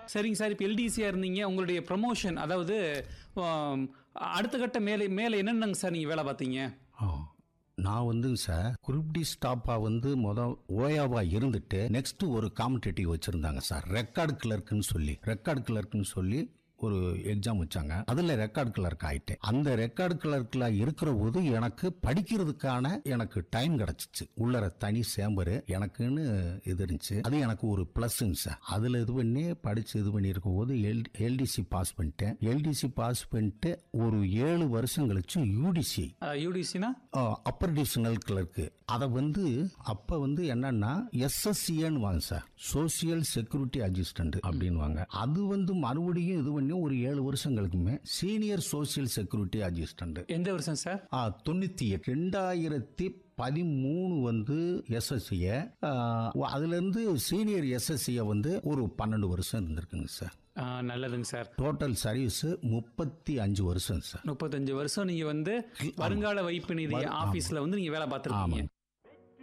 சரிங்க சார் இப்போ எல்டிசியாக இருந்தீங்க உங்களுடைய ப்ரமோஷன் அதாவது ஆம், அடுத்த கட்ட மேலே மேலே என்னென்னங்க சார் நீங்கள் வேலை பார்த்தீங்க ஆ. நான் வந்து சார் குரூப் டி ஸ்டாப்பாக வந்து மொதல் ஓயாவா இருந்துட்டு நெக்ஸ்ட் ஒரு காம்படேட்டிவ் வச்சுருந்தாங்க சார் ரெக்கார்டு கிளர்க்குன்னு சொல்லி ரெக்கார்டு கிளர்க்குன்னு சொல்லி ஒரு எக்ஸாம் வச்சாங்க அதில் ரெக்கார்டு கிளர்க் ஆயிட்டேன் அந்த ரெக்கார்டு கிளர்க்கில் இருக்கிற போது எனக்கு படிக்கிறதுக்கான எனக்கு டைம் கிடச்சிச்சு உள்ளர தனி சேம்பரு எனக்குன்னு இது இருந்துச்சு அது எனக்கு ஒரு ப்ளஸ்ஸுங்க சார் அதில் இது பண்ணி படித்து இது பண்ணியிருக்கும் போது எல் எல்டிசி பாஸ் பண்ணிட்டேன் எல்டிசி பாஸ் பண்ணிட்டு ஒரு ஏழு வருஷம் கழிச்சு யூடிசி யூடிசினா அப்பர் டிவிஷனல் கிளர்க்கு அதை வந்து அப்போ வந்து என்னன்னா எஸ்எஸ்சிஏன்னு வாங்க சார் சோசியல் செக்யூரிட்டி அசிஸ்டன்ட் அப்படின்வாங்க அது வந்து மறுபடியும் இது பண்ணி ஒரு ஏழு வருஷங்களுக்குமே சீனியர் சோசியல் செக்யூரிட்டி அசிஸ்டன்ட் எந்த வருஷம் சார் தொண்ணூற்றி எட்டு ரெண்டாயிரத்தி பதிமூணு வந்து எஸ்எஸ்சியை அதுலேருந்து சீனியர் எஸ்எஸ்சியை வந்து ஒரு பன்னெண்டு வருஷம் இருந்திருக்குங்க சார் ஆ, நல்லதுங்க சார் டோட்டல் சர்வீஸ் முப்பத்தி அஞ்சு வருஷம் சார் முப்பத்தஞ்சு வருஷம் நீங்கள் வந்து வருங்கால வைப்பு நிதி ஆஃபீஸில் வந்து நீங்கள் வேலை பார்த்துருக்கீங்க